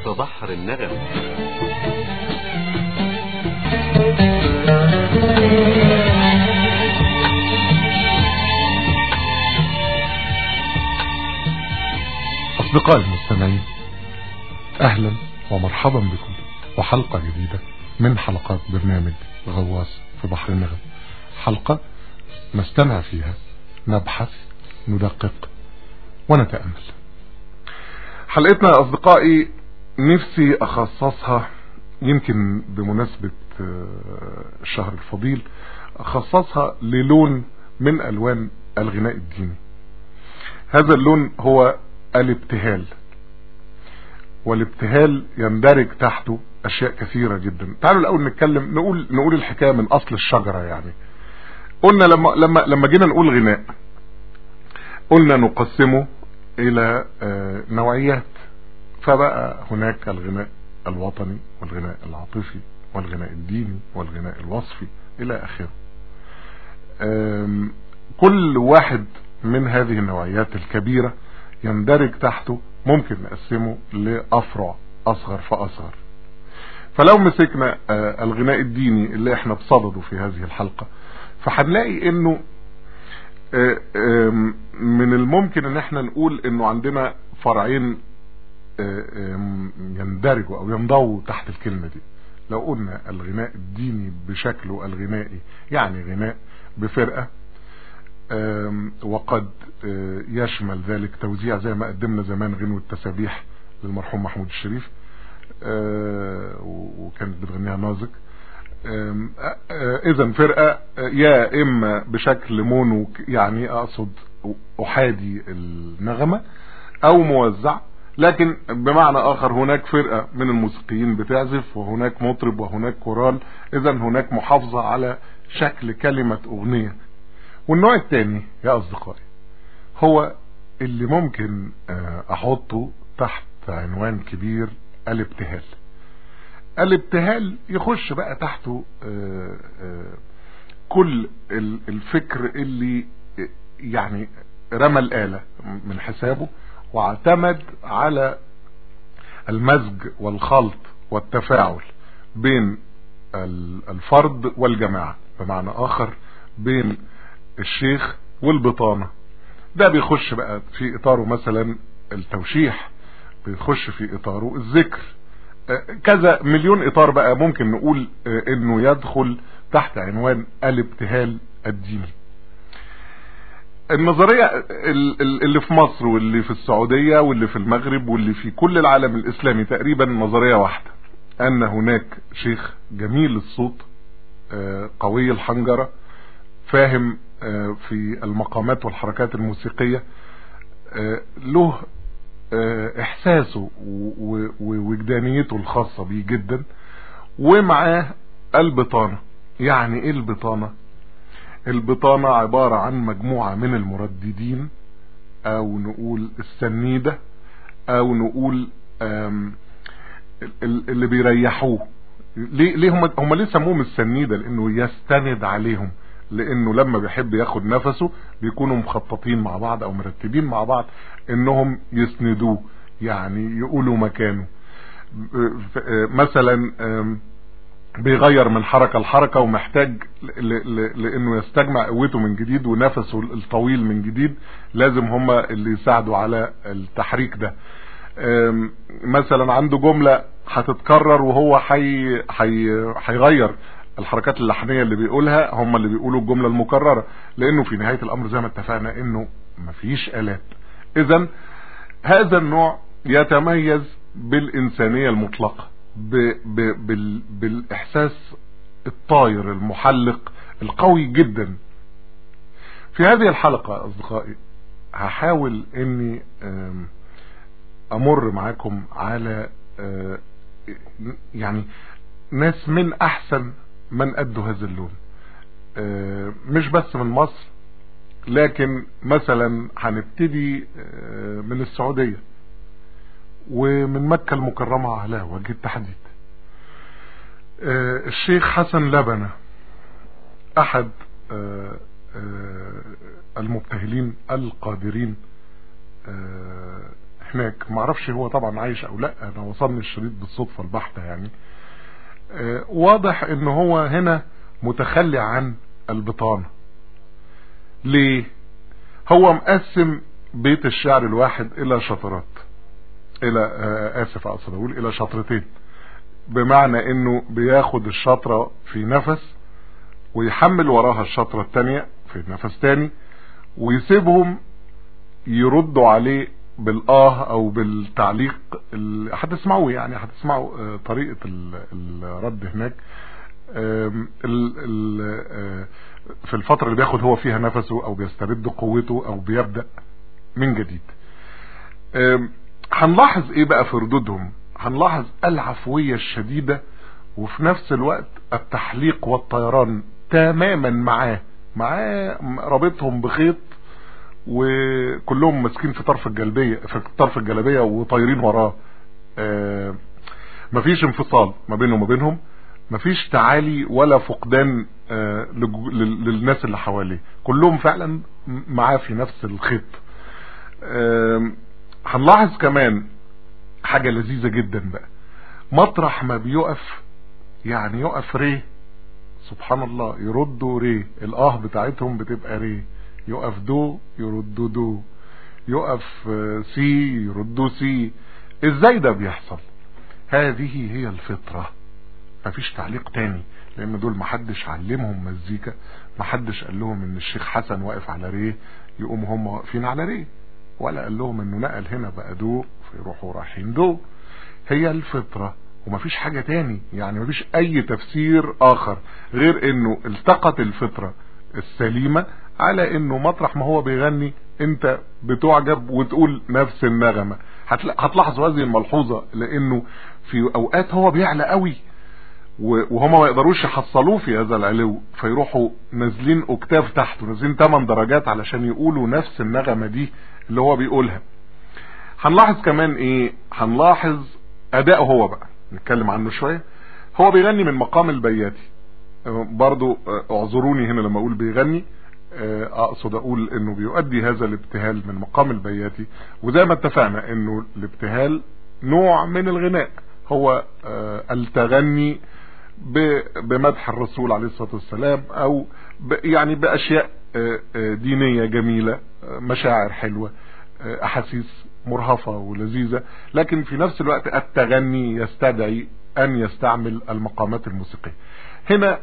في بحر النغم أصدقائي المستمعين أهلا ومرحبا بكم وحلقة جديدة من حلقات برنامج غواص في بحر النغم حلقة نستمع فيها نبحث ندقق ونتأمل حلقتنا يا أصدقائي نفسي أخصصها يمكن بمناسبة الشهر الفضيل أخصصها للون من ألوان الغناء الديني هذا اللون هو الابتهال والابتهال يندرج تحته اشياء كثيرة جدا تعالوا الاول نتكلم نقول نقول الحكاية من اصل الشجرة يعني قلنا لما لما لما جينا نقول غناء قلنا نقسمه الى نوعيات فبقى هناك الغناء الوطني والغناء العاطفي والغناء الديني والغناء الوصفي الى اخره كل واحد من هذه النوعيات الكبيرة يندرج تحته ممكن نقسمه لأفرع أصغر فأصغر فلو مسكنا الغناء الديني اللي احنا بصدده في هذه الحلقة فهنلاقي انه من الممكن ان احنا نقول انه عندنا فرعين يندرجوا او ينضووا تحت الكلمة دي لو قلنا الغناء الديني بشكله الغنائي يعني غناء بفرقة وقد يشمل ذلك توزيع زي ما قدمنا زمان غنوة التسابيح للمرحوم محمود الشريف وكانت بتغنيها نازك اذا فرقة يا اما بشكل مونو يعني اقصد احادي النغمة او موزع لكن بمعنى اخر هناك فرقة من الموسيقيين بتعزف وهناك مطرب وهناك كورال اذا هناك محافظة على شكل كلمة اغنية والنوع الثاني يا اصدقائي هو اللي ممكن احطه تحت عنوان كبير الابتهال الابتهال يخش بقى تحته كل الفكر اللي يعني رمى الآلة من حسابه واعتمد على المزج والخلط والتفاعل بين الفرد والجماعة بمعنى اخر بين الشيخ والبطانة ده بيخش بقى في اطاره مثلا التوشيح بيخش في اطاره الذكر كذا مليون اطار بقى ممكن نقول انه يدخل تحت عنوان الابتهال الديني النظرية اللي في مصر واللي في السعودية واللي في المغرب واللي في كل العالم الاسلامي تقريبا نظرية واحدة ان هناك شيخ جميل الصوت قوي الحنجرة فاهم في المقامات والحركات الموسيقية له احساسه ووجدانيته الخاصة بيه جدا ومعاه البطانة يعني ايه البطانة البطانة عبارة عن مجموعة من المرددين او نقول السنيدة او نقول اللي بيريحوه ليه, ليه هم, هم ليه سموهم السنيدة لانه يستند عليهم لانه لما بيحب ياخد نفسه بيكونوا مخططين مع بعض او مرتبين مع بعض انهم يسندوه يعني يقولوا مكانه مثلا بيغير من حركة لحركة ومحتاج لانه يستجمع قوته من جديد ونفسه الطويل من جديد لازم هما اللي يساعدوا على التحريك ده مثلا عنده جملة هتتكرر وهو حي حي هيغير الحركات اللحنية اللي بيقولها هم اللي بيقولوا الجملة المكررة لانه في نهاية الامر زي ما اتفقنا انه مفيش الات اذا هذا النوع يتميز بالانسانية المطلقة ب ب بال بالاحساس الطاير المحلق القوي جدا في هذه الحلقة اصدقائي هحاول اني امر معاكم على يعني ناس من احسن من ادوا هذا اللون مش بس من مصر لكن مثلا هنبتدي من السعودية ومن مكة المكرمة على وجه التحديد الشيخ حسن لبنة احد المبتهلين القادرين هناك معرفش هو طبعا عايش او لا انا وصلني الشريط بالصدفة البحتة يعني آه، واضح ان هو هنا متخلي عن البطانة ليه هو مقسم بيت الشعر الواحد الى شطرات الى آه، اسف اقصد اقول الى شطرتين بمعنى انه بياخد الشطرة في نفس ويحمل وراها الشطرة التانية في نفس تاني ويسيبهم يردوا عليه بالآه او بالتعليق ال- هتسمعوا يعني هتسمعوا آه، طريقة ال- الرد هناك آم، ال- ال- آه، في الفترة اللي بياخد هو فيها نفسه او بيسترد قوته او بيبدأ من جديد آم، هنلاحظ ايه بقى في ردودهم هنلاحظ العفوية الشديدة وفي نفس الوقت التحليق والطيران تماما معاه معاه رابطهم بخيط وكلهم ماسكين في طرف الجلبية في طرف الجلبية وطايرين وراه آه، مفيش انفصال ما بينه وما بينهم مفيش تعالي ولا فقدان آه، لج- لل- للناس اللي حواليه كلهم فعلا معاه في نفس الخيط آم، هنلاحظ كمان حاجة لذيذة جدا بقى مطرح ما بيقف يعني يقف ريه سبحان الله يردوا ريه الاه بتاعتهم بتبقى ريه يقف دو يردوا دو يقف آه، سي يردوا سي ازاي ده بيحصل هذه هي الفطرة مفيش تعليق تاني لان دول محدش علمهم مزيكا محدش قال لهم ان الشيخ حسن واقف على ريه يقوم هم واقفين على ريه ولا قال لهم انه نقل هنا بقى دو فيروحوا رايحين دو هي الفطرة ومفيش حاجة تاني يعني مفيش اي تفسير اخر غير انه التقت الفطرة السليمة على انه مطرح ما هو بيغني انت بتعجب وتقول نفس النغمة هتلا- هتلاحظوا هذه الملحوظة لانه في اوقات هو بيعلى قوي و- وهما ما يقدروش يحصلوه في هذا العلو فيروحوا نازلين اوكتاف تحته نازلين 8 درجات علشان يقولوا نفس النغمة دي اللي هو بيقولها هنلاحظ كمان ايه هنلاحظ اداؤه هو بقى نتكلم عنه شوية هو بيغني من مقام البياتي آه، برضو آه، اعذروني هنا لما اقول بيغني آه، اقصد اقول انه بيؤدي هذا الابتهال من مقام البياتي وزي ما اتفقنا انه الابتهال نوع من الغناء هو آه، التغني ب- بمدح الرسول عليه الصلاة والسلام او ب- يعني باشياء آه، آه، دينية جميلة آه، مشاعر حلوة آه، احاسيس مرهفة ولذيذة لكن في نفس الوقت التغني يستدعي ان يستعمل المقامات الموسيقية هنا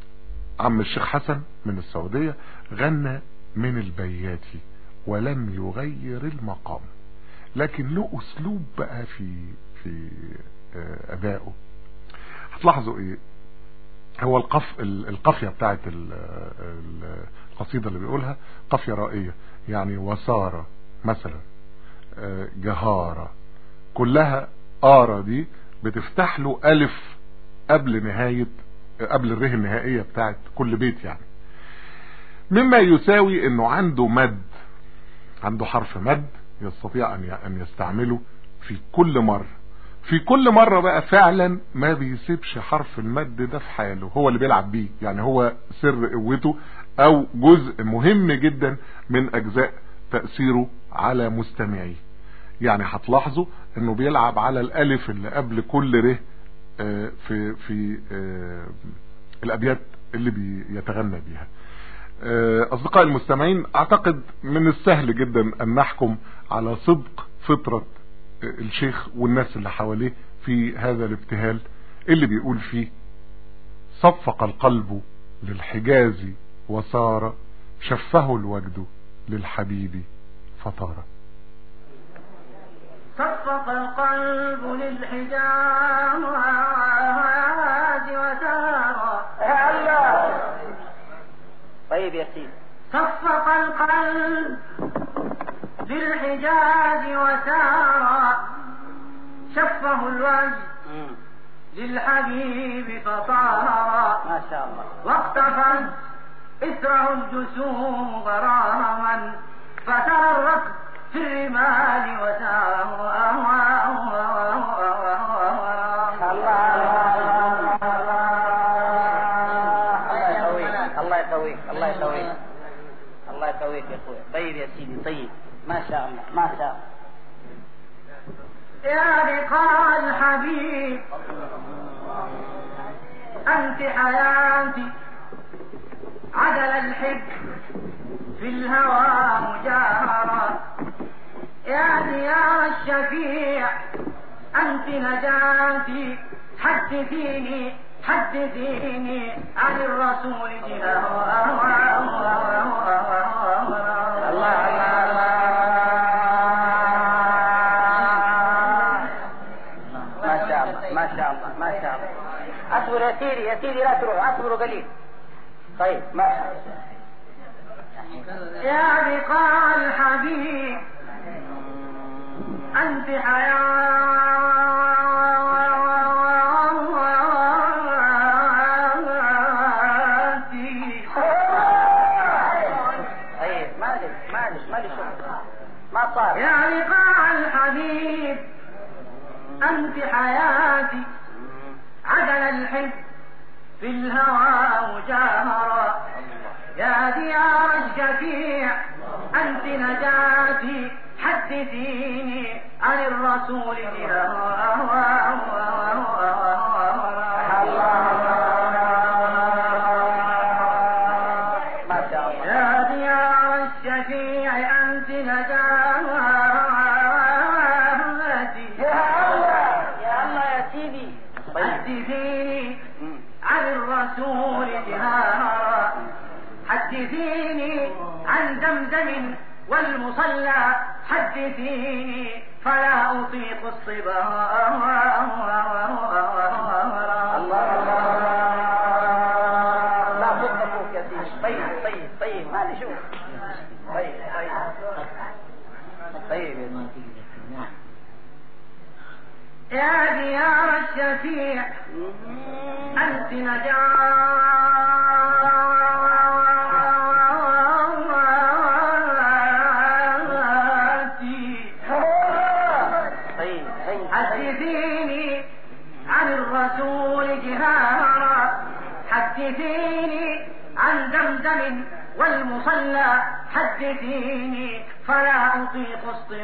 عم الشيخ حسن من السعودية غنى من البياتي ولم يغير المقام لكن له اسلوب بقى في في آه، ادائه هتلاحظوا ايه هو القف ال- القافية بتاعت ال- ال- القصيدة اللي بيقولها قافية رائية يعني وسارة مثلا آه، جهارة كلها آرة دي بتفتح له ألف قبل نهاية قبل الره النهائية بتاعت كل بيت يعني مما يساوي انه عنده مد عنده حرف مد يستطيع ان ي- ان يستعمله في كل مرة في كل مرة بقى فعلا ما بيسيبش حرف المد ده في حاله هو اللي بيلعب بيه يعني هو سر قوته او جزء مهم جدا من اجزاء تأثيره على مستمعيه يعني هتلاحظوا انه بيلعب على الالف اللي قبل كل ره آه، في في آه، الابيات اللي بيتغنى بيها آه، اصدقائي المستمعين اعتقد من السهل جدا ان نحكم على صدق فطرة آه، الشيخ والناس اللي حواليه في هذا الابتهال اللي بيقول فيه صفق القلب للحجاز وصار شفه الوجد للحبيب فطار صفق القلب للحجاب وسار طيب يا سيدي صفق القلب للحجاز وسار شفه الوجه مم. للحبيب فطار ما شاء الله واقتفت إثره الجسوم غراما فترى الركب في الرمال وسار الله يقويك الله يقويك الله يقويك الله يقويك يا اخوي طيب يا سيدي طيب ما شاء الله ما شاء الله يا لقاء الحبيب أنت حياتي عدل الحب في الهوى مجاهرة يا ديار الشفيع أنت نجاتي حدثيني حدثيني عن الرسول الله ما شاء الله ما شاء الله ما شاء الله اصبر يا سيدي يا سيدي لا تروح اصبروا قليل طيب ما شاء الله يا لقاء الحبيب أنت حياتي طيب معلش معلش معلش ما صار يا لقاء الحبيب أنت حياتي عدل الحب في الهوى مجاهرة يا ديار الشفيع أنت نجاتي حدثيني عن الرسول ما شاء الله يا ديار الشفيع أنت نجاتي يا الله يا الله يا سيدي طيب حدثيني مم. عن الرسول جهارا حدثيني عن زمزم والمصلى حدثيني فلا أطيق الصبا لا صدق ابوك يا سيدي طيب طيب طيب ما نشوف طيب طيب طيب يا سيدي يا ديار الشفيع أنت نجاتي طيب طيب حدثيني عن الرسول جهارا حدثيني عن زمزم والمصلى حدثيني فلا أطيق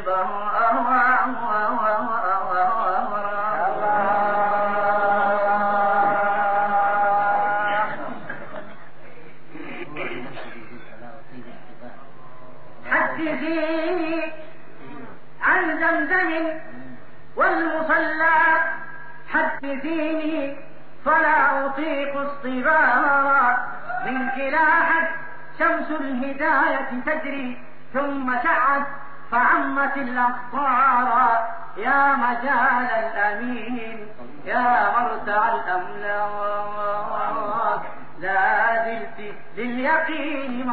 حدثيني عن زمزم والمصلى حدثيني فلا أطيق اصطبارا منك لاحت شمس الهداية تجري ثم سعت فعمت الأخطار يا مجال الأمين يا مرتع الأملاك لا زلت لليقين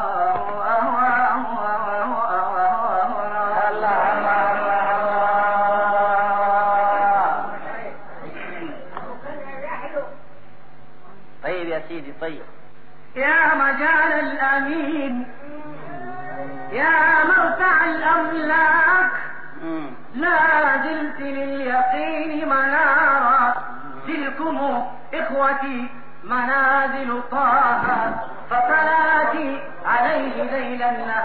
طيب يا سيدي طيب يا مجال الأمين يا مرتع الأملاك مم. لا زلت لليقين منارا تلكم إخوتي منازل طه فصلاتي عليه ليل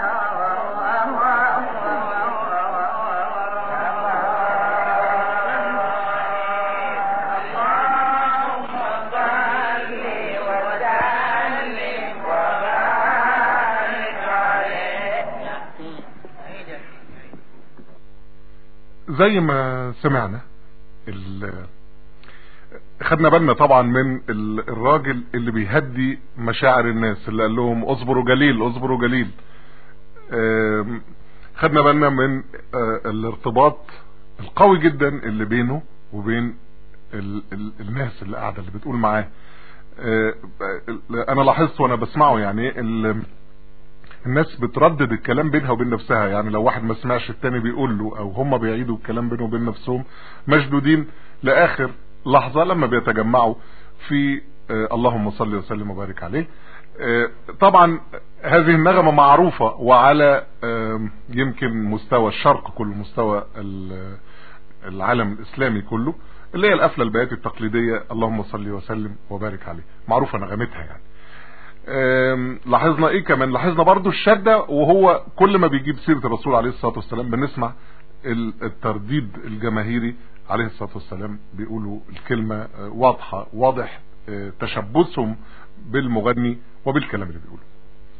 زي ما سمعنا ال- خدنا بالنا طبعا من ال- الراجل اللي بيهدي مشاعر الناس اللي قال لهم اصبروا جليل اصبروا جليل آم، خدنا بالنا من آه، الارتباط القوي جدا اللي بينه وبين ال ال الناس اللي قاعده اللي بتقول معاه آه، انا لاحظت وانا بسمعه يعني ال- الناس بتردد الكلام بينها وبين نفسها يعني لو واحد ما سمعش التاني بيقول له او هم بيعيدوا الكلام بينهم وبين نفسهم مشدودين لاخر لحظة لما بيتجمعوا في آه اللهم صل وسلم وبارك عليه آه طبعا هذه النغمة معروفة وعلى آه يمكن مستوى الشرق كله مستوى ال- العالم الاسلامي كله اللي هي القفلة البيات التقليدية اللهم صل وسلم وبارك عليه معروفة نغمتها يعني آم، لاحظنا ايه كمان لاحظنا برضو الشدة وهو كل ما بيجيب سيرة الرسول عليه الصلاة والسلام بنسمع الترديد الجماهيري عليه الصلاة والسلام بيقولوا الكلمة واضحة واضح تشبثهم بالمغني وبالكلام اللي بيقوله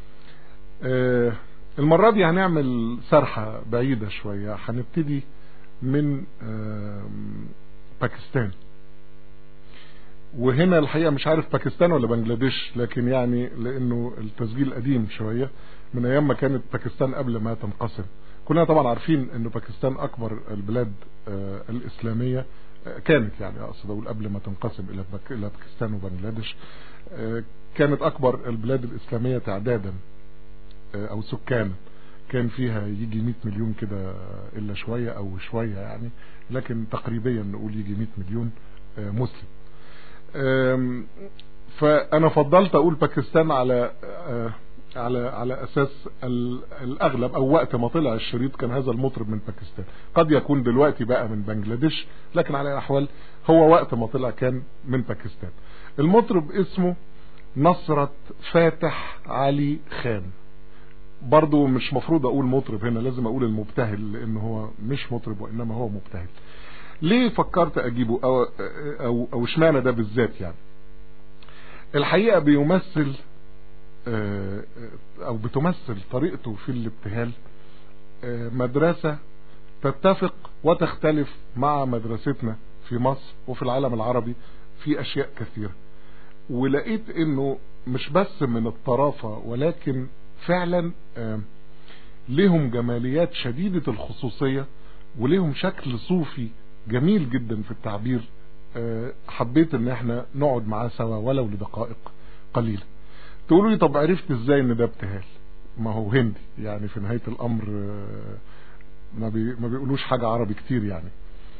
المرة دي هنعمل سرحة بعيدة شوية هنبتدي من باكستان وهنا الحقيقة مش عارف باكستان ولا بنجلاديش لكن يعني لانه التسجيل قديم شوية من ايام ما كانت باكستان قبل ما تنقسم كلنا طبعا عارفين انه باكستان اكبر البلاد الاسلامية كانت يعني اقصد اقول قبل ما تنقسم الى الى باكستان وبنجلاديش كانت اكبر البلاد الاسلامية تعدادا او سكانا كان فيها يجي 100 مليون كده الا شوية او شوية يعني لكن تقريبا نقول يجي 100 مليون مسلم فانا فضلت اقول باكستان على على على اساس الاغلب او وقت ما طلع الشريط كان هذا المطرب من باكستان قد يكون دلوقتي بقى من بنجلاديش لكن على الاحوال هو وقت ما طلع كان من باكستان المطرب اسمه نصرة فاتح علي خان برضو مش مفروض اقول مطرب هنا لازم اقول المبتهل لان هو مش مطرب وانما هو مبتهل ليه فكرت اجيبه او او او اشمعنى ده بالذات يعني الحقيقة بيمثل او بتمثل طريقته في الابتهال مدرسة تتفق وتختلف مع مدرستنا في مصر وفي العالم العربي في اشياء كثيرة ولقيت انه مش بس من الطرافة ولكن فعلا لهم جماليات شديدة الخصوصية ولهم شكل صوفي جميل جدا في التعبير حبيت ان احنا نقعد معاه سوا ولو لدقائق قليلة تقولوا لي طب عرفت ازاي ان ده ابتهال ما هو هندي يعني في نهاية الامر ما, بي ما بيقولوش حاجة عربي كتير يعني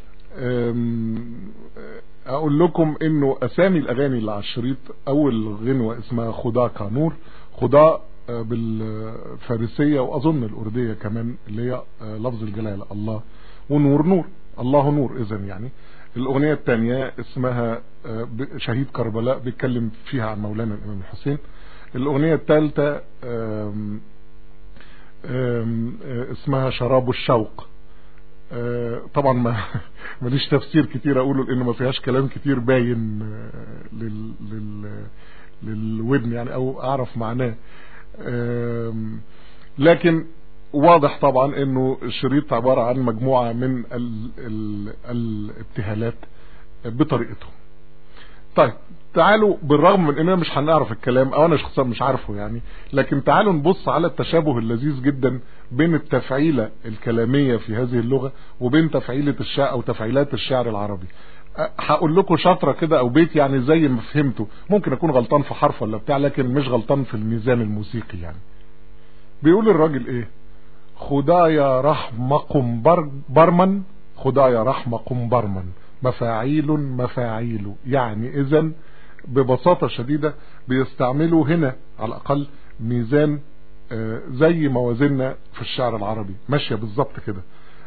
اقول لكم انه اسامي الاغاني اللي على الشريط اول غنوة اسمها خدا كانور خدا بالفارسية واظن الاردية كمان اللي هي لفظ الجلالة الله ونور نور الله نور اذا يعني الاغنية الثانية اسمها شهيد كربلاء بيتكلم فيها عن مولانا الامام الحسين الاغنية الثالثة اسمها شراب الشوق طبعا ما ماليش تفسير كتير اقوله لان ما فيهاش كلام كتير باين لل لل للودن يعني او اعرف معناه لكن واضح طبعا انه الشريط عبارة عن مجموعة من ال ال الابتهالات بطريقتهم طيب تعالوا بالرغم من اننا مش هنعرف الكلام او انا شخصيا مش عارفه يعني لكن تعالوا نبص على التشابه اللذيذ جدا بين التفعيلة الكلامية في هذه اللغة وبين تفعيلة الشعر او تفعيلات الشعر العربي هقول لكم شطرة كده او بيت يعني زي ما فهمته ممكن اكون غلطان في حرف ولا بتاع لكن مش غلطان في الميزان الموسيقي يعني بيقول الراجل ايه خدايا رحمكم بر برمن خدايا رحمكم برمن مفاعيل مفاعيل يعني اذا ببساطة شديدة بيستعملوا هنا على الاقل ميزان زي موازيننا في الشعر العربي ماشية بالظبط كده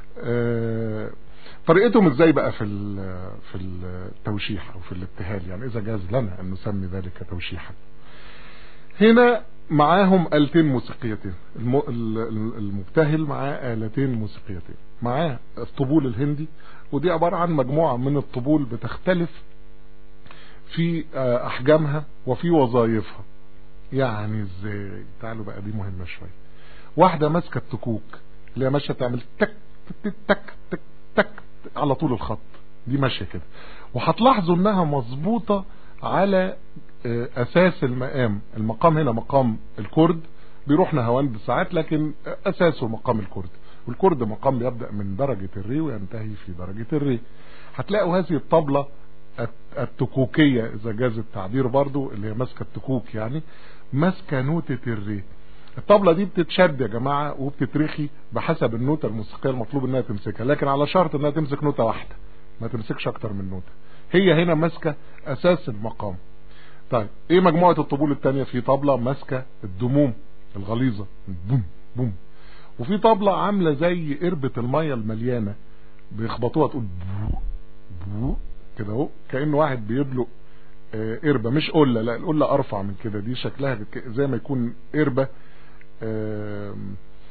طريقتهم ازاي بقى في في التوشيح او في الابتهال يعني اذا جاز لنا ان نسمي ذلك توشيحا هنا معاهم آلتين موسيقيتين المبتهل معاه آلتين موسيقيتين معاه الطبول الهندي ودي عبارة عن مجموعة من الطبول بتختلف في احجامها وفي وظائفها يعني ازاي تعالوا بقى دي مهمة شوية واحدة ماسكة التكوك اللي هي ماشية تعمل تك تك تك تك تك على طول الخط دي ماشية كده وهتلاحظوا انها مظبوطة على اساس المقام المقام هنا مقام الكرد بيروح نهواند ساعات لكن اساسه مقام الكرد والكرد مقام بيبدأ من درجة الري وينتهي في درجة الري هتلاقوا هذه الطبلة التكوكية اذا جاز التعبير برضو اللي هي ماسكة التكوك يعني ماسكة نوتة الري الطبلة دي بتتشد يا جماعة وبتترخي بحسب النوتة الموسيقية المطلوب انها تمسكها لكن على شرط انها تمسك نوتة واحدة ما تمسكش اكتر من نوتة هي هنا ماسكة اساس المقام طيب ايه مجموعة الطبول التانية في طبلة ماسكة الدموم الغليظة بوم بوم وفي طبلة عاملة زي قربة المية المليانة بيخبطوها تقول بو بو كده اهو كأن واحد بيدلق قربة مش قلة لا القلة ارفع من كده دي شكلها زي ما يكون قربة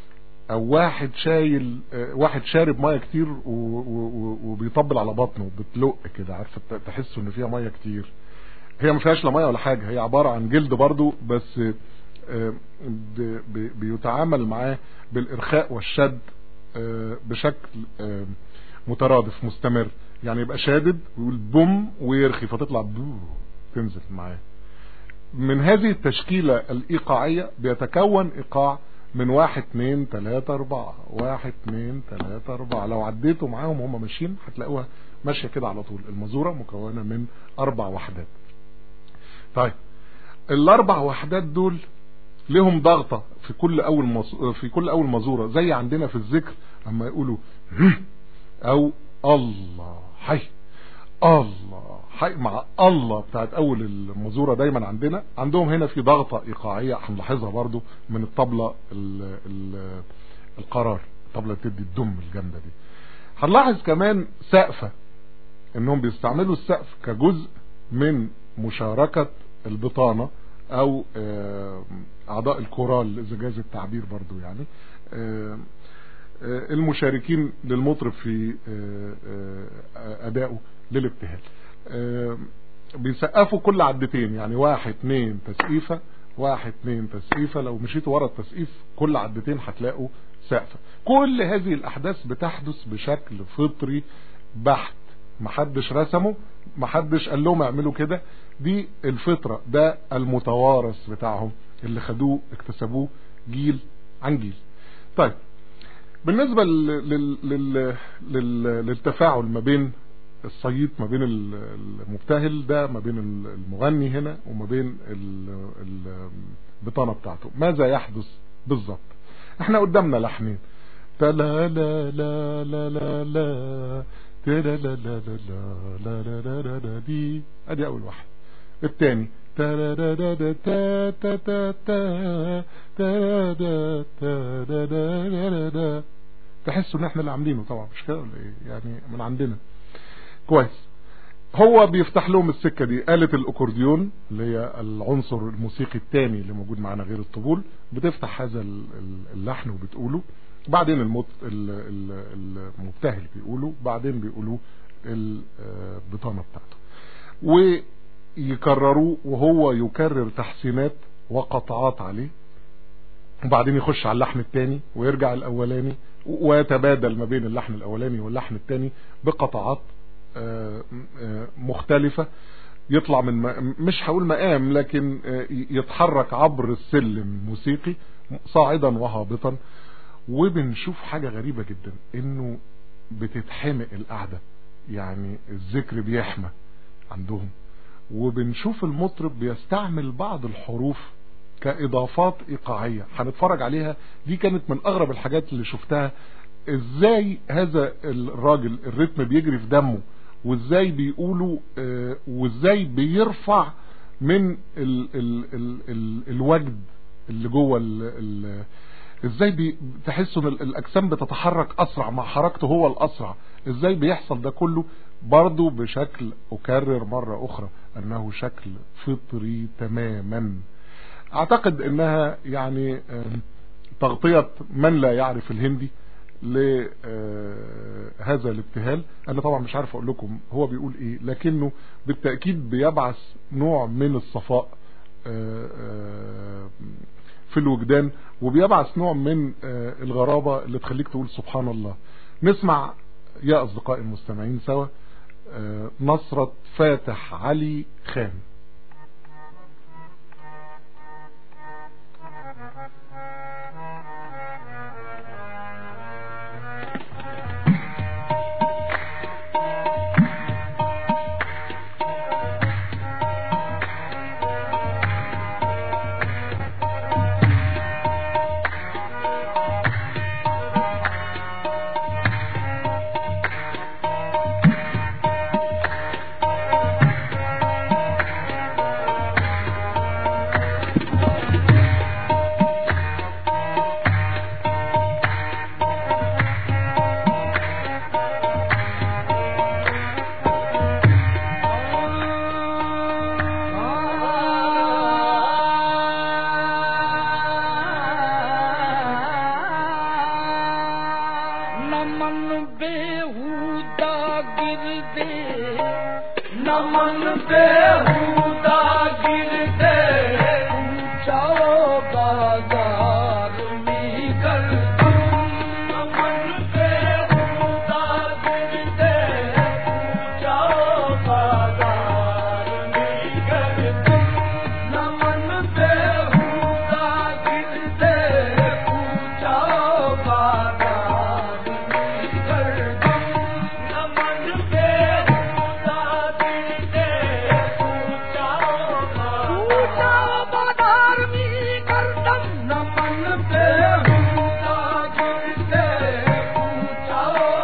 او واحد شايل آه، واحد شارب ميه كتير و- و- و- وبيطبل على بطنه بتلق كده عارفه ت- تحسوا ان فيها ميه كتير هي ما فيهاش لا ميه ولا حاجه هي عباره عن جلد برضو بس آه، ب- ب- بيتعامل معاه بالارخاء والشد آه، بشكل آه، مترادف مستمر يعني يبقى شادد ويقول بوم ويرخي فتطلع بو تنزل معاه من هذه التشكيلة الإيقاعية بيتكون إيقاع من واحد اتنين تلاتة أربعة واحد اتنين تلاتة أربعة لو عديتوا معاهم هم ماشيين هتلاقوها ماشية كده على طول المزورة مكونة من أربع وحدات طيب الأربع وحدات دول لهم ضغطة في كل أول مص... في كل أول مزورة زي عندنا في الذكر أما يقولوا أو الله حي الله حي مع الله بتاعت اول المزوره دايما عندنا عندهم هنا في ضغطه ايقاعيه هنلاحظها برضو من الطبله ال ال القرار الطبله بتدي الدم الجامده دي هنلاحظ كمان سقفه انهم بيستعملوا السقف كجزء من مشاركه البطانه او آه، اعضاء الكورال اذا جاز التعبير برضو يعني آه، آه، المشاركين للمطرب في آه، آه، ادائه للابتهال آه، بيسقفوا كل عدتين يعني واحد اتنين تسقيفة واحد اتنين تسقيفة لو مشيتوا ورا التسقيف كل عدتين هتلاقوا سقفة كل هذه الاحداث بتحدث بشكل فطري بحت محدش رسمه محدش قال لهم اعملوا كده دي الفطرة ده المتوارث بتاعهم اللي خدوه اكتسبوه جيل عن جيل طيب بالنسبة لل... لل... لل... لل... للتفاعل ما بين الصييط ما بين ال- المبتهل ده ما بين المغني هنا وما بين ال- ال- البطانة بتاعته ماذا يحدث بالظبط احنا قدامنا لحنين تلا لا لا لا لا لا تلا لا لا لا لا لا لا لا لا دي ادي اول واحد الثاني تا تا تا تا تا تا تا تا تا تا تا تا تحسوا ان احنا اللي عاملينه طبعا مش كده ولا ايه يعني من عندنا كويس هو بيفتح لهم السكة دي آلة الأكورديون اللي هي العنصر الموسيقي الثاني اللي موجود معانا غير الطبول بتفتح هذا ال- ال- اللحن وبتقوله بعدين المت... ال- ال- المبتهل بيقوله بعدين بيقولوا البطانة بتاعته ويكرروه وهو يكرر تحسينات وقطعات عليه وبعدين يخش على اللحن الثاني ويرجع الاولاني ويتبادل ما بين اللحن الاولاني واللحن الثاني بقطعات آه، آه، مختلفة يطلع من م- مش هقول مقام لكن آه، يتحرك عبر السلم الموسيقي صاعدا وهابطا وبنشوف حاجة غريبة جدا انه بتتحمق القعدة يعني الذكر بيحمى عندهم وبنشوف المطرب بيستعمل بعض الحروف كاضافات ايقاعيه هنتفرج عليها دي كانت من اغرب الحاجات اللي شفتها ازاي هذا الراجل الريتم بيجري في دمه وازاي بيقولوا آه، وازاي بيرفع من ال ال ال ال الوجد اللي جوه ال ال ازاي بي- تحسوا ان ال- الاجسام بتتحرك اسرع مع حركته هو الاسرع ازاي بيحصل ده كله برضه بشكل اكرر مرة اخرى انه شكل فطري تماما اعتقد انها يعني آم، تغطية من لا يعرف الهندي لهذا الابتهال انا طبعا مش عارف اقول لكم هو بيقول ايه لكنه بالتأكيد بيبعث نوع من الصفاء آه، آه، في الوجدان وبيبعث نوع من آه، الغرابة اللي تخليك تقول سبحان الله نسمع يا اصدقائي المستمعين سوا آه، نصرة فاتح علي خان Thank नमन पे हूदा गिरते पूछो बाजार में कर नमन पे हूदा गिरते पूछो बाजार में कर नमन पे हूदा गिरते पूछो बाजार में कर नमन पे हूदा गिरते पूछो पूछो बाजार में करदम नमन पे हूदा गिरते पूछो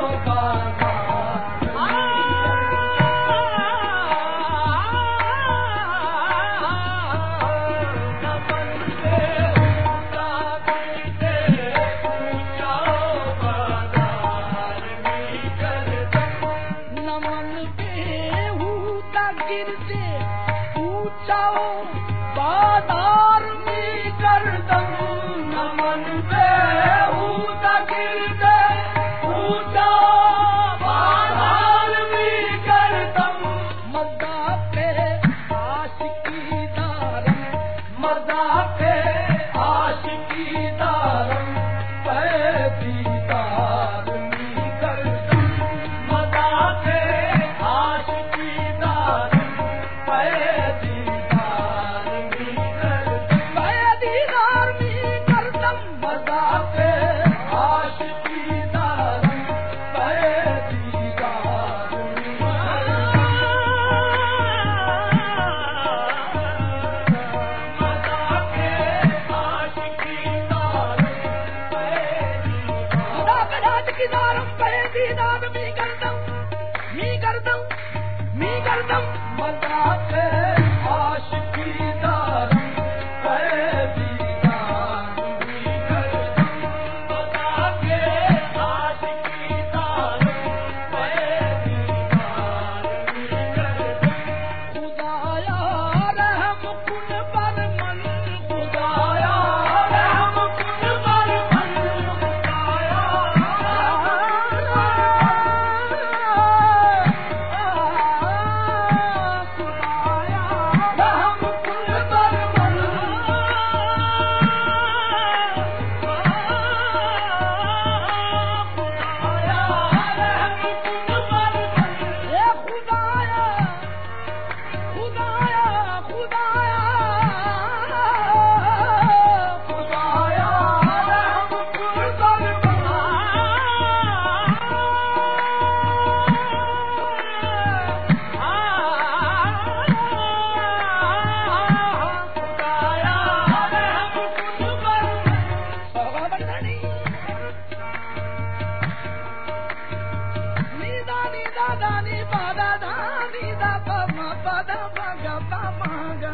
नमन पे हूदा गिरते पूछाओ बाजार में करदम नमन पे हूदा गिरते पूछाओ बाजार में करदम मर्दा पे आशिकी दारम मर्दा पे आशिकी दारम पैदी दार में करदम मर्दा पे आशिकी दारम पैदी दार में करदम पैदी दार में करदम मर्दा पे आशिकी दारम पैदी दार में खुदा के राज की दारम पे दीदार मी करदम मी करदम मी करदम मजा पे आशिकी दारम पे दीदार मी करदम मजा पे आशिकी दारम पे दीदार मी करदम खुदाया रहम कुल पर मन खुदाया रहम कुल पर मन खुदाया खुदाया रहम कुल पर मन खुदाया रहम कुल पर मन ए खुदाया खुदाया खुदाया खुदाया रहम कुल पर खुदाया रहम कुल पर Nida nida da ni pa da da ni da pa ma pa da pa ga pa ma ga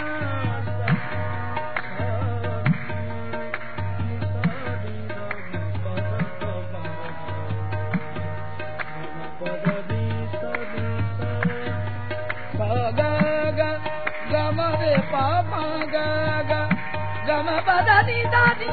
Pa ma ga ga ga ma pa da ni da ni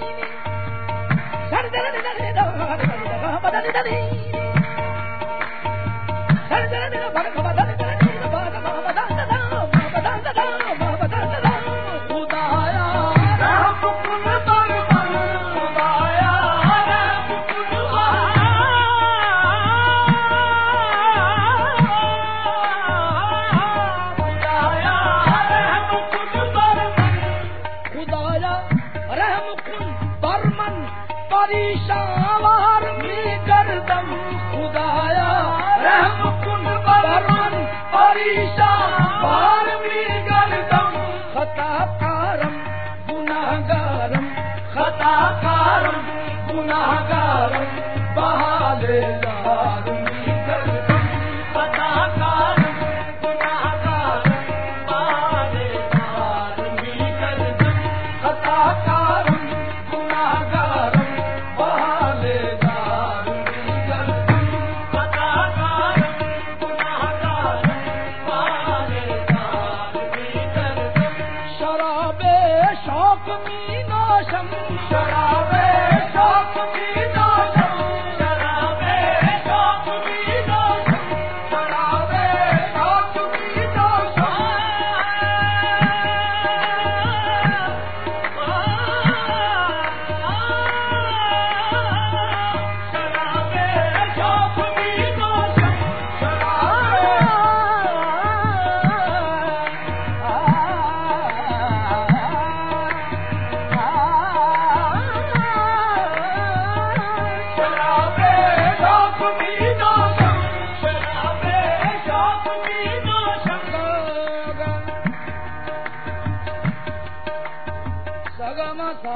खुदाया रहम कुल बरमन परेशान में करदम खुदाया रहम कुल बरमन परेशान में करदम खताकारम गुनाहगारम खताकारम गुनाहगारम बहाले लार में करदम खताकारम गुनाहगारम बहाले लार में करदम खताकारम गुनाहगारम बहाले लार में करदम खताकारम गुनाहगारम बहाले लार में करदम शराबे शौक में नाशम शराबे शौक में नाशम शराबे शौक में नाशम शराबे शौक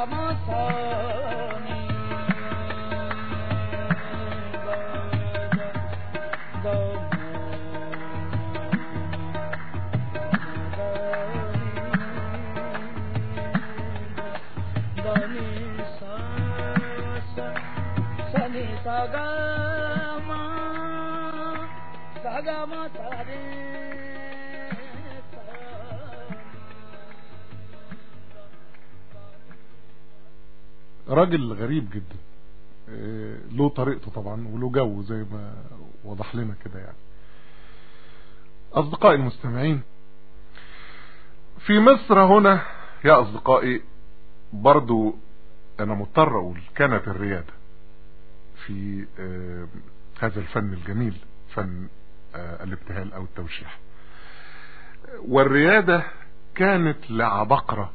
راجل غريب جدا آه، له طريقته طبعا وله جو زي ما وضح لنا كده يعني اصدقائي المستمعين في مصر هنا يا اصدقائي برضو انا مضطر اقول كانت الريادة في آه، هذا الفن الجميل فن آه، الابتهال او التوشيح والريادة كانت لعبقرة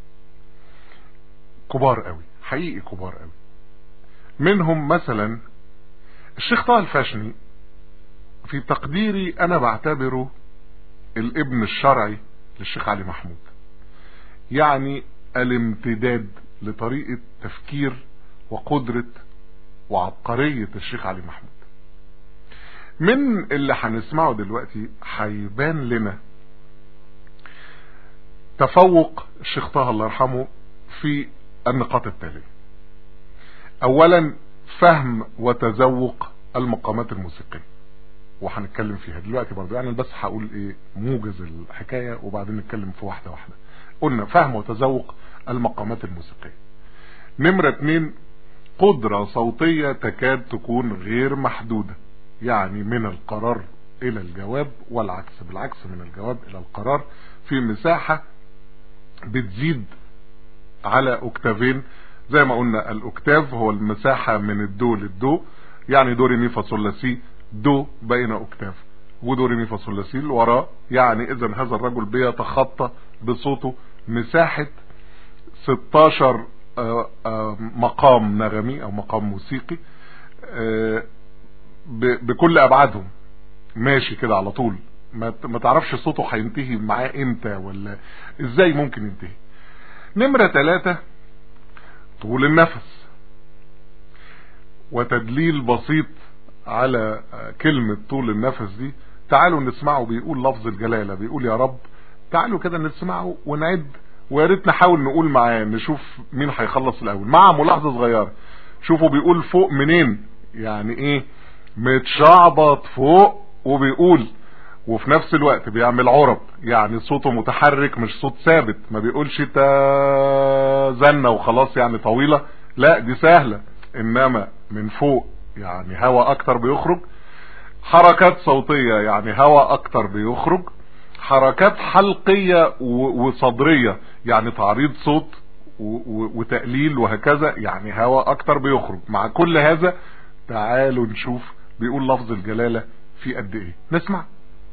كبار قوي حقيقي كبار قوي منهم مثلا الشيخ طه الفاشني في تقديري انا بعتبره الابن الشرعي للشيخ علي محمود يعني الامتداد لطريقة تفكير وقدرة وعبقرية الشيخ علي محمود من اللي هنسمعه دلوقتي هيبان لنا تفوق الشيخ طه الله يرحمه في النقاط التالية اولا فهم وتذوق المقامات الموسيقية وهنتكلم فيها دلوقتي برضو يعني بس هقول ايه موجز الحكاية وبعدين نتكلم في واحدة واحدة قلنا فهم وتذوق المقامات الموسيقية نمرة اتنين قدرة صوتية تكاد تكون غير محدودة يعني من القرار الى الجواب والعكس بالعكس من الجواب الى القرار في مساحة بتزيد على اكتافين زي ما قلنا الاكتاف هو المساحة من الدو للدو يعني دو ري مي فا صول لا سي دو بين اكتاف ودو ري مي فا صول لا سي وراه يعني اذا هذا الرجل بيتخطى بصوته مساحة 16 آه، آه، مقام نغمي او مقام موسيقي آه، ب- بكل ابعادهم ماشي كده على طول ما ت- ما تعرفش صوته هينتهي معاه امتى ولا ازاي ممكن ينتهي نمرة ثلاثة طول النفس وتدليل بسيط على كلمة طول النفس دي تعالوا نسمعه بيقول لفظ الجلالة بيقول يا رب تعالوا كده نسمعه ونعد ويا ريت نحاول نقول معاه نشوف مين هيخلص الاول مع ملاحظة صغيرة شوفوا بيقول فوق منين يعني ايه متشعبط فوق وبيقول وفي نفس الوقت بيعمل عرب يعني صوته متحرك مش صوت ثابت ما بيقولش تا زنة وخلاص يعني طويلة لا دي سهلة انما من فوق يعني هوا اكتر بيخرج حركات صوتية يعني هوا اكتر بيخرج حركات حلقية و- وصدرية يعني تعريض صوت و- و- وتقليل وهكذا يعني هوا اكتر بيخرج مع كل هذا تعالوا نشوف بيقول لفظ الجلالة في قد ايه نسمع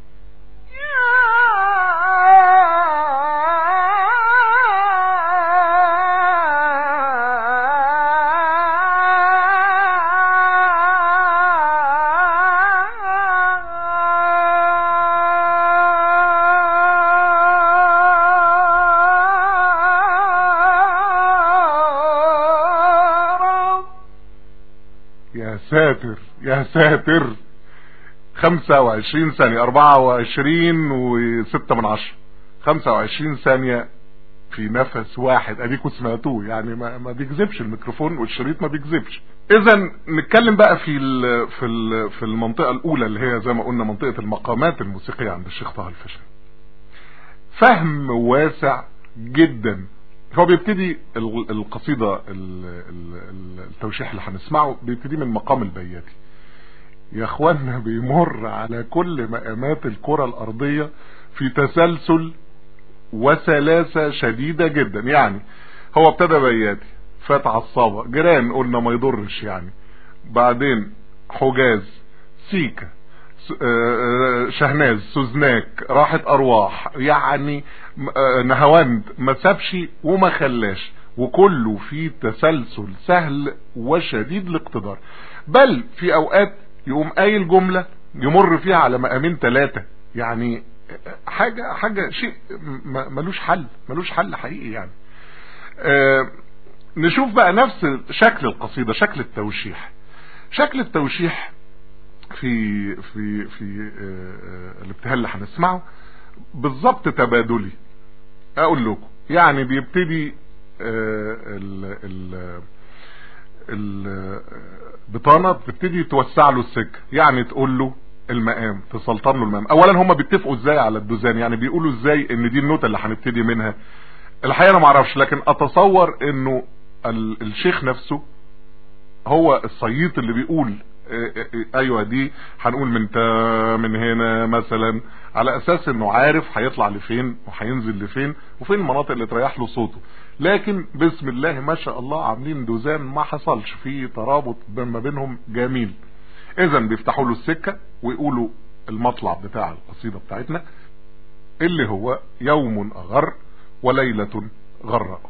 يا ساتر يا ساتر 25 ثانية 24 و6 من عشرة 25 ثانية في نفس واحد اديكوا سمعتوه يعني ما, ما بيكذبش الميكروفون والشريط ما بيكذبش اذا نتكلم بقى في ال في ال في المنطقة الاولى اللي هي زي ما قلنا منطقة المقامات الموسيقية عند الشيخ طه الفشني فهم واسع جدا هو بيبتدي ال- القصيدة ال- ال- ال- التوشيح اللي هنسمعه بيبتدي من مقام البياتي يا اخوانا بيمر على كل مقامات الكرة الارضية في تسلسل وسلاسة شديدة جدا يعني هو ابتدى بياتي فات عصابة جيران قلنا ما يضرش يعني بعدين حجاز سيكا س- آه، آه، شهناز سوزناك راحت ارواح يعني م- آه، نهواند ما سابش وما خلاش وكله في تسلسل سهل وشديد الاقتدار بل في اوقات يقوم قايل جملة يمر فيها على مقامين ثلاثة يعني حاجة حاجة شيء م- ملوش حل ملوش حل حقيقي يعني آه، نشوف بقى نفس شكل القصيدة شكل التوشيح شكل التوشيح في في في آه، الابتهال اللي هنسمعه بالظبط تبادلي اقول لكم يعني بيبتدي آه، ال ال البطانة بتبتدي توسع له السكة يعني تقول له المقام تسلطن له المقام اولا هم بيتفقوا ازاي على الدوزان يعني بيقولوا ازاي ان دي النوتة اللي هنبتدي منها الحقيقة انا معرفش لكن اتصور انه ال- الشيخ نفسه هو الصييط اللي بيقول اه اه اه ايوه دي هنقول من تا من هنا مثلا على اساس انه عارف هيطلع لفين وهينزل لفين وفين المناطق اللي تريح له صوته لكن بسم الله ما شاء الله عاملين دوزان ما حصلش في ترابط ما بينهم جميل اذا بيفتحوا له السكة ويقولوا المطلع بتاع القصيدة بتاعتنا اللي هو يوم اغر وليلة غراء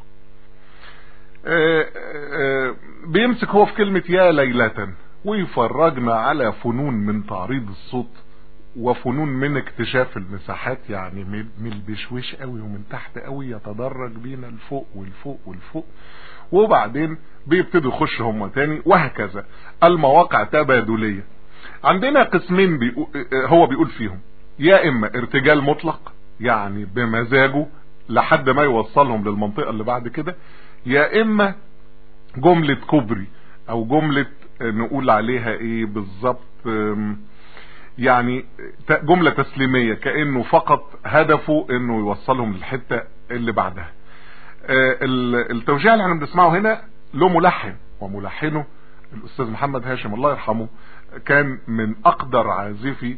آه، آه، بيمسك هو في كلمة يا ليلة ويفرجنا على فنون من تعريض الصوت وفنون من اكتشاف المساحات يعني من من البشويش قوي ومن تحت قوي يتدرج بينا لفوق والفوق والفوق وبعدين بيبتدوا يخش هم تاني وهكذا المواقع تبادلية عندنا قسمين بيقو هو بيقول فيهم يا اما ارتجال مطلق يعني بمزاجه لحد ما يوصلهم للمنطقة اللي بعد كده يا اما جملة كوبري او جملة نقول عليها ايه بالظبط أم، يعني ت- جملة تسليمية كأنه فقط هدفه انه يوصلهم للحتة اللي بعدها آه، ال- التوجيه اللي احنا بنسمعه هنا له ملحن وملحنه الاستاذ محمد هاشم الله يرحمه كان من اقدر عازفي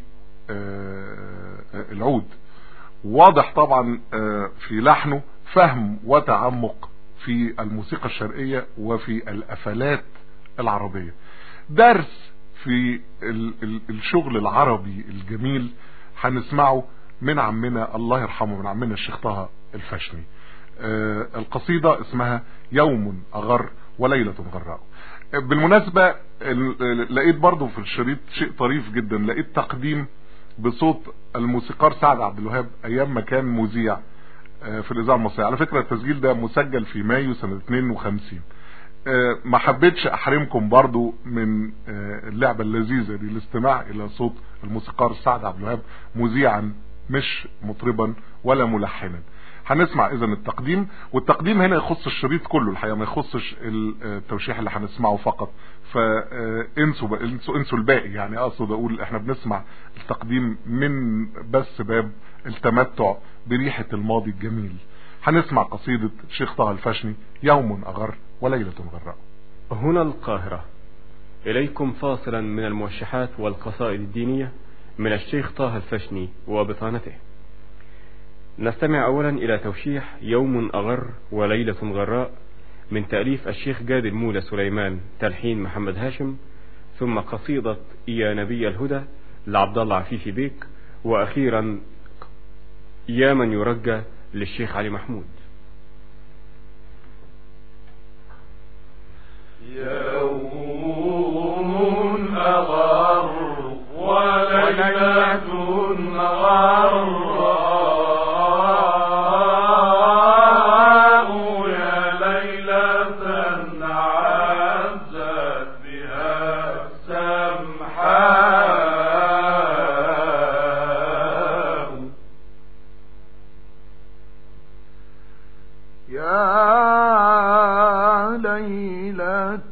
آه، آه، العود واضح طبعا آه، في لحنه فهم وتعمق في الموسيقى الشرقية وفي الافلات العربية درس في ال ال الشغل العربي الجميل هنسمعه من عمنا الله يرحمه من عمنا الشيخ طه الفشني آه القصيدة اسمها يوم أغر وليلة غراء آه، بالمناسبة ال- لقيت برضو في الشريط شيء طريف جدا لقيت تقديم بصوت الموسيقار سعد عبد الوهاب ايام ما كان مذيع آه، في الاذاعه المصريه على فكره التسجيل ده مسجل في مايو سنه 52 آه، ما حبيتش احرمكم برضو من آه، اللعبة اللذيذة دي الاستماع الى صوت الموسيقار سعد عبد الوهاب مذيعا مش مطربا ولا ملحنا هنسمع اذا التقديم والتقديم هنا يخص الشريط كله الحقيقة ما يخصش التوشيح اللي هنسمعه فقط فانسوا بقى- انسوا انسوا الباقي يعني اقصد اقول احنا بنسمع التقديم من بس باب التمتع بريحة الماضي الجميل هنسمع قصيدة شيخ طه الفشني يوم أغر وليلة غراء هنا القاهرة إليكم فاصلا من الموشحات والقصائد الدينية من الشيخ طه الفشني وبطانته نستمع أولا إلى توشيح يوم أغر وليلة غراء من تأليف الشيخ جاد المولى سليمان تلحين محمد هاشم ثم قصيدة يا نبي الهدى لعبد الله عفيفي بيك وأخيرا يا من يرجى للشيخ علي محمود يوم أغر وليلة غراء يا ليلة عزت بها سمحاء يا ليلة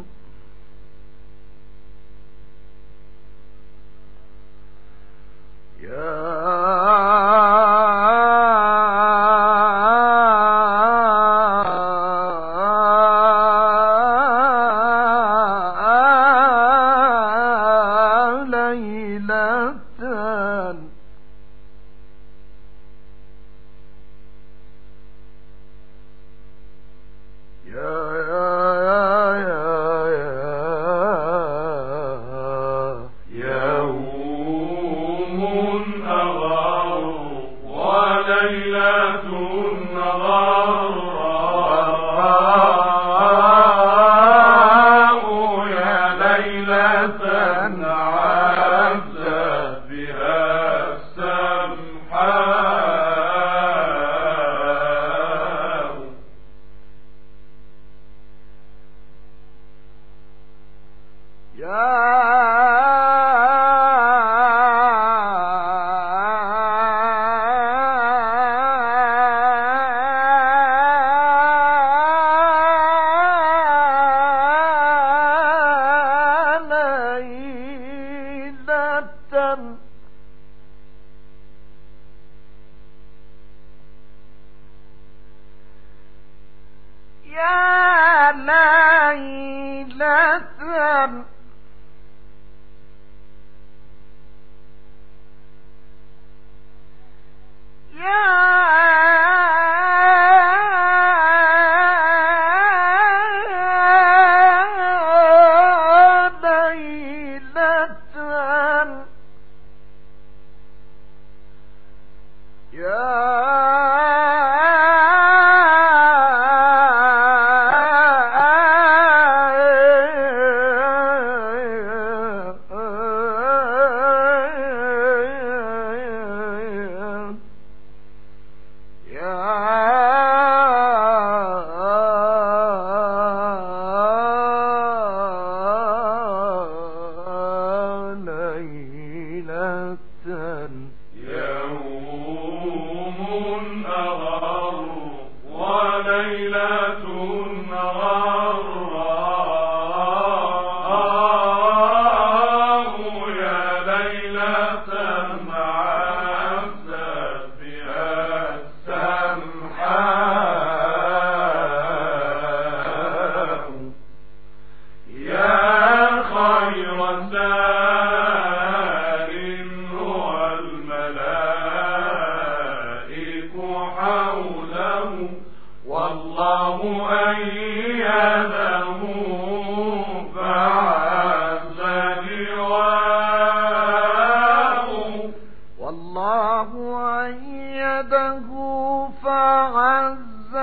يا ليلة يا يوم أغر وليلة غراء يا ليلة عسى بها السمحاء يا خير سار هو الملائك حوله والله أيده فعز لواءه والله أيده فعز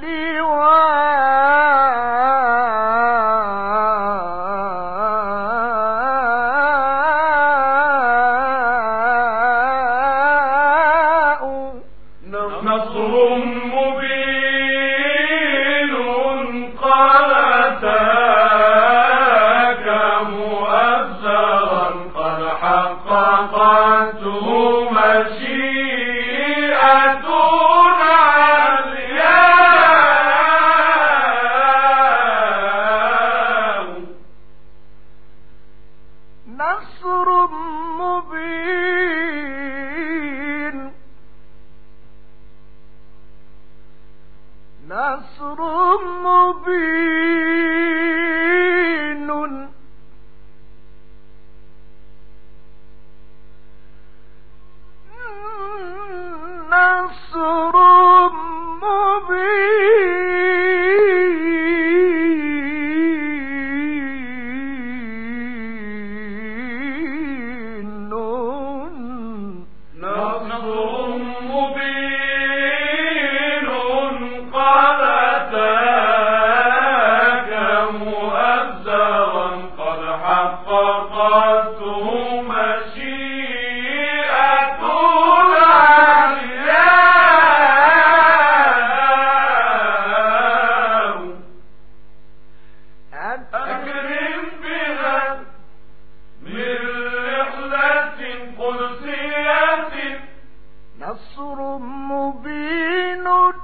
لواء نصر مبين قد أتاك مؤثرا قد حققته مشيئتنا اليوم نصر مبين نصر مبين نصر مبين نصر مبين قد أتاك مؤثرا قد حققته مشيئتنا اليوم أكرم بها من رحلة قدسية نصر مبين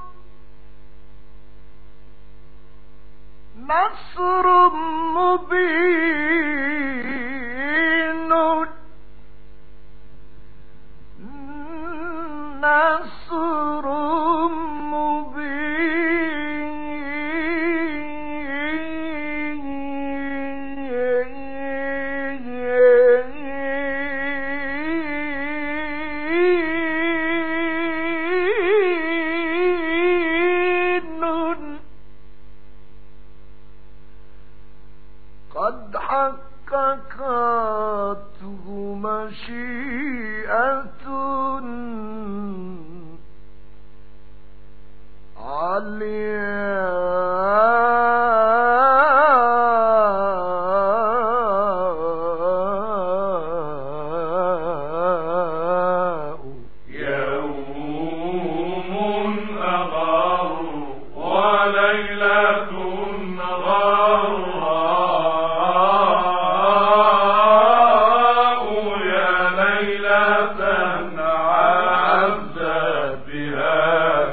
نصر مبين نصر مبين قد حققته مشيئة علياء يوم أغر وليلة غراء يا ليلة عز بها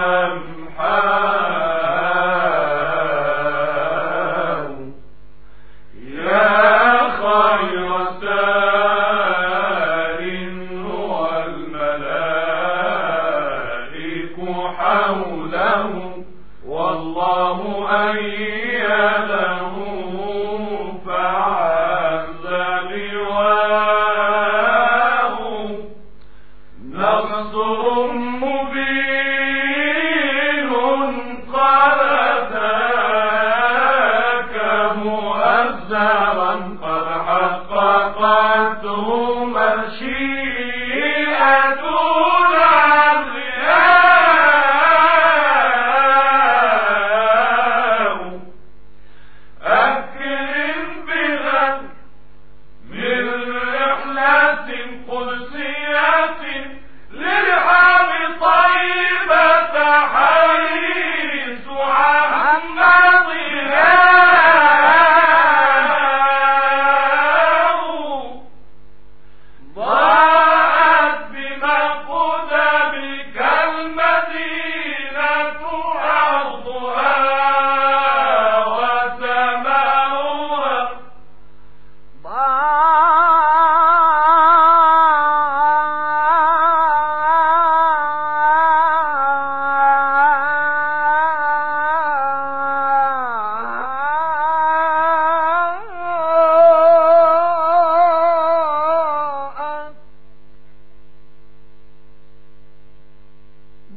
السمحاء يا خير سار هو الملائك حوله والله أيده فعز لواءه نصر مبين قد أتاك مؤثرا قد حققته مشيئتنا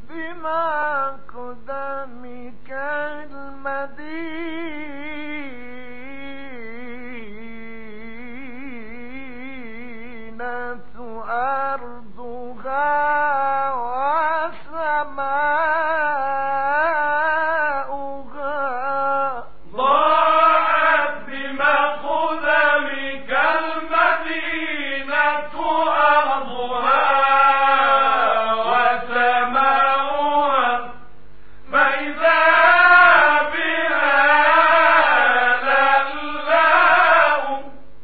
بمقدمك المدينة أرضها وسماؤها ضاعت بمقدمك المدينة أرضها وسماؤها فإذا بها لألاء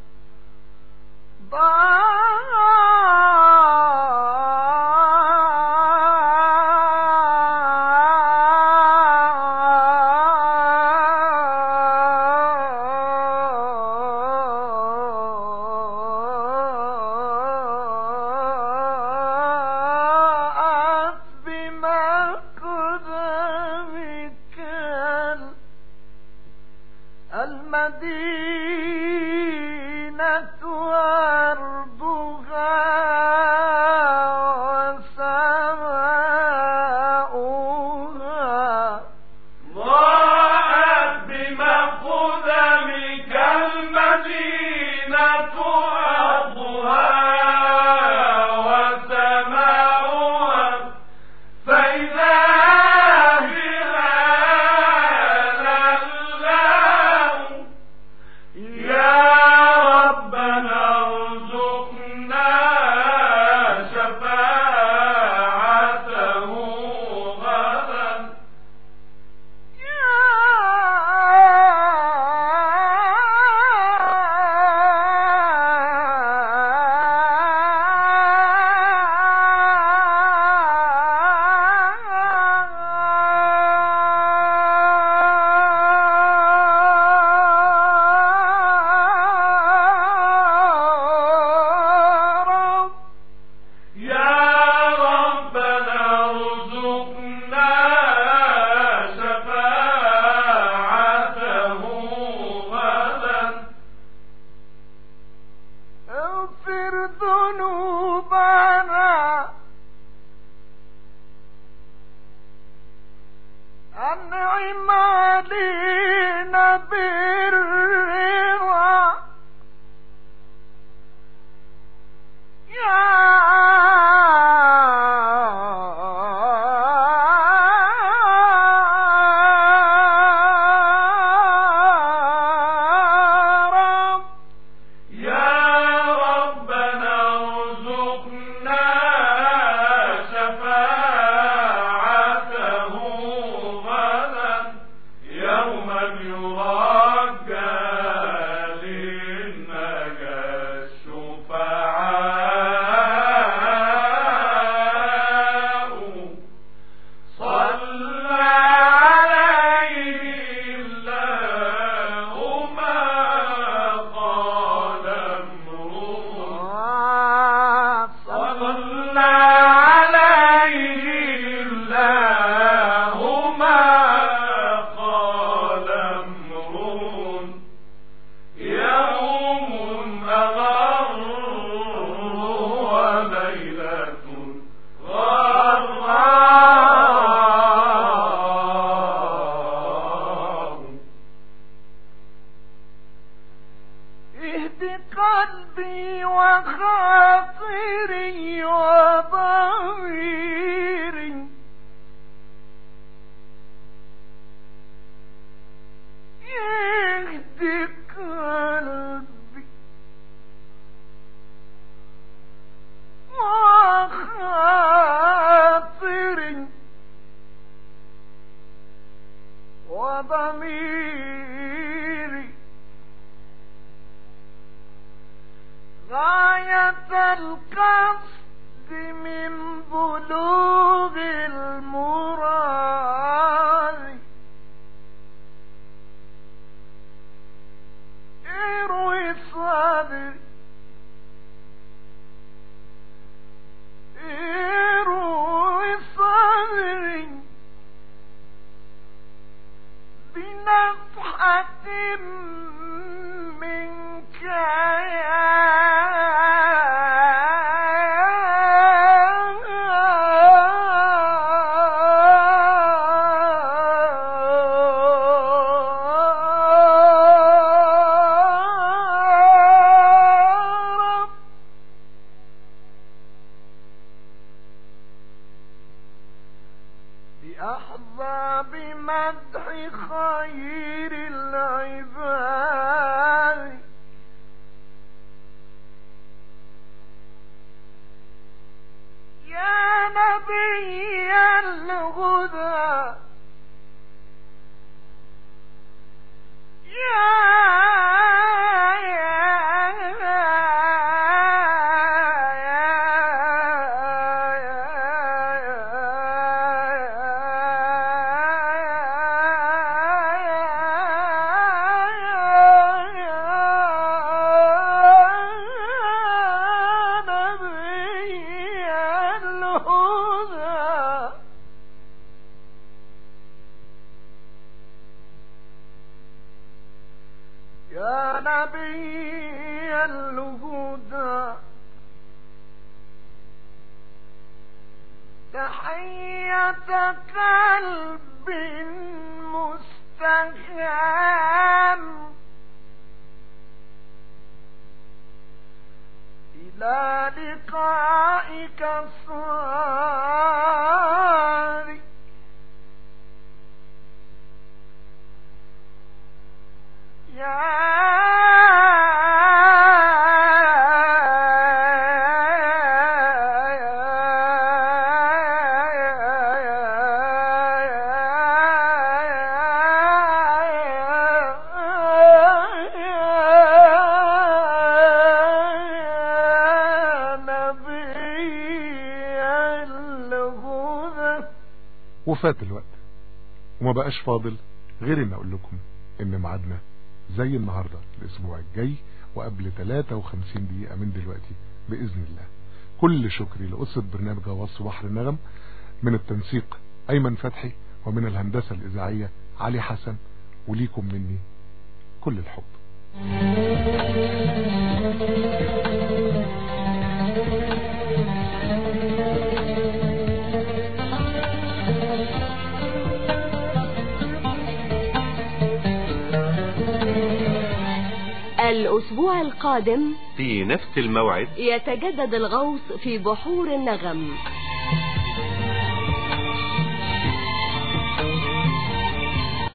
ضاعت بمقدمك المدينة أرضها وسماؤها ضاعت بمقدمك المدينة أرضها وسماؤها فإذا بها لألاء يا ربنا ارزقنا شفاعته غدا يا ربنا ارزقنا شفاعته غدا اغفر ذنوبنا أنعم علينا بالرضا يا رب يا ربنا ارزقنا شفاعته غدا يوما يرجى للنجا الشفعاء صلى عليه الله ما قال امرؤ صلى عليه الله ما قال امرؤ يوم أغر وليلة غراء اهد قلبي وخاطري وضميري اهد قلبي وخاطري وضميري غاية القصد من بلوغ المراد اروي صدري اروي صدري بنفحة منك يا لأحظى بمدح خير العباد يا نبي الهدى يا نبي الهدى تحية قلب مستهام إلى لقائك صاري وفات الوقت وما بقاش فاضل غير ان اقول لكم ان ميعادنا زي النهاردة الاسبوع الجاي وقبل 53 دقيقة من دلوقتي باذن الله كل شكري لأسرة برنامج غواص بحر النغم من التنسيق ايمن فتحي ومن الهندسة الاذاعية علي حسن وليكم مني كل الحب الأسبوع القادم في نفس الموعد يتجدد الغوص في بحور النغم